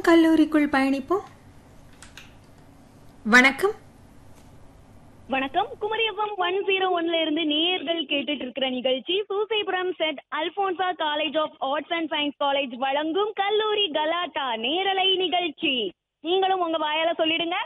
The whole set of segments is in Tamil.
கல்லூரிக்குள் பயணிப்போம் வணக்கம் வணக்கம் குமரி எஃப்எம் ஒன் ஜீரோ ஒன்ல இருந்து நேயர்கள் கேட்டுட்டு இருக்கிற நிகழ்ச்சி சூசைபுரம் செட் Alphonsa college of arts and science college வழங்கும் கல்லூரி கலாட்டா நேரலை நிகழ்ச்சி நீங்களும் உங்க வாயால சொல்லிடுங்க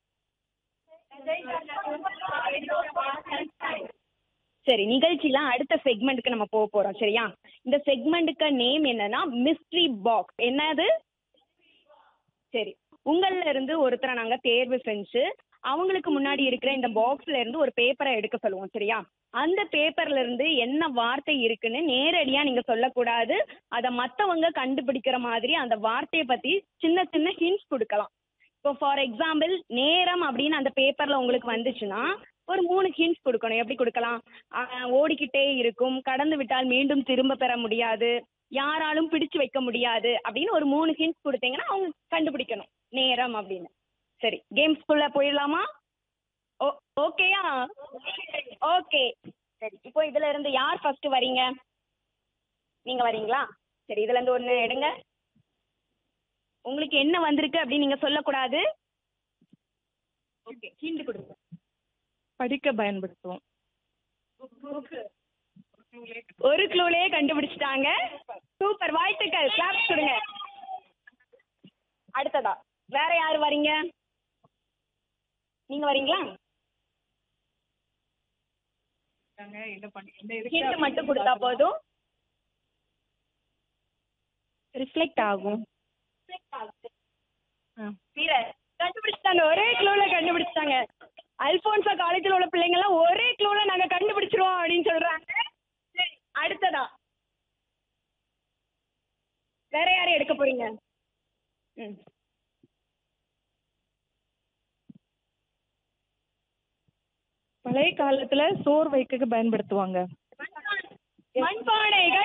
சரி நிகழ்ச்சியில அடுத்த செக்மெண்ட்டுக்கு நம்ம போக போறோம் சரியா இந்த செக்மெண்ட்டுக்கு நேம் என்னன்னா மிஸ்ட்ரி பாக்ஸ் என்னது சரி உங்கள்ல இருந்து ஒருத்தரை நாங்க தேர்வு செஞ்சு அவங்களுக்கு முன்னாடி இருக்கிற இந்த பாக்ஸ்ல இருந்து ஒரு பேப்பரை எடுக்க சொல்லுவோம் சரியா அந்த பேப்பர்ல இருந்து என்ன வார்த்தை இருக்குன்னு நேரடியா நீங்க சொல்லக்கூடாது அதை மத்தவங்க கண்டுபிடிக்கிற மாதிரி அந்த வார்த்தையை பத்தி சின்ன சின்ன ஹிண்ட்ஸ் கொடுக்கலாம் இப்போ ஃபார் எக்ஸாம்பிள் நேரம் அப்படின்னு அந்த பேப்பர்ல உங்களுக்கு வந்துச்சுன்னா ஒரு மூணு ஹிண்ட்ஸ் கொடுக்கணும் எப்படி கொடுக்கலாம் ஆஹ் ஓடிக்கிட்டே இருக்கும் கடந்து விட்டால் மீண்டும் திரும்ப பெற முடியாது யாராலும் பிடிச்சு வைக்க முடியாது அப்படின்னு ஒரு மூணு ஹிண்ட்ஸ் கொடுத்தீங்கன்னா அவங்க கண்டுபிடிக்கணும் நேரம் அப்படின்னு சரி கேம்ஸ்குள்ள போயிடலாமா ஓ ஓகேயா ஓகே சரி இப்போ இதுல இருந்து யார் ஃபர்ஸ்ட் வரீங்க நீங்க வரீங்களா சரி இதுல இருந்து ஒண்ணு எடுங்க உங்களுக்கு என்ன வந்திருக்கு அப்படின்னு நீங்க சொல்லக்கூடாது ஓகே ஹிண்ட் கொடுங்க படிக்க பயன்படுத்துவோம் ஒரு க்ளூலயே கண்டுபிடிச்சிட்டாங்க சூப்பர் வாழ்த்துக்கள் கிளாப்ஸ் கொடுங்க அடுத்ததா வேற யார் வரீங்க நீங்க வரீங்களா என்ன பண்ணி என்ன ஹிண்ட் மட்டும் கொடுத்தா போதும் ரிஃப்ளெக்ட் ஆகும் ஆ. வீரர் கண்டுபிடிச்சிட்டாங்க ஒரே க்ளூல கண்டுபிடிச்சிட்டாங்க அல்போன்சா காலேஜ்ல உள்ள பிள்ளைங்க எல்லாம் ஒரே க்ளூல நாங்க கண்டுபிடிச்சிருவோம் அப்படின்னு சொல்றாங்க சரி அடுத்ததா வேற யாரை எடுக்க போறீங்க ம் பழைய காலத்துல சோறு வைக்க பயன்படுத்துவாங்க மண்பானை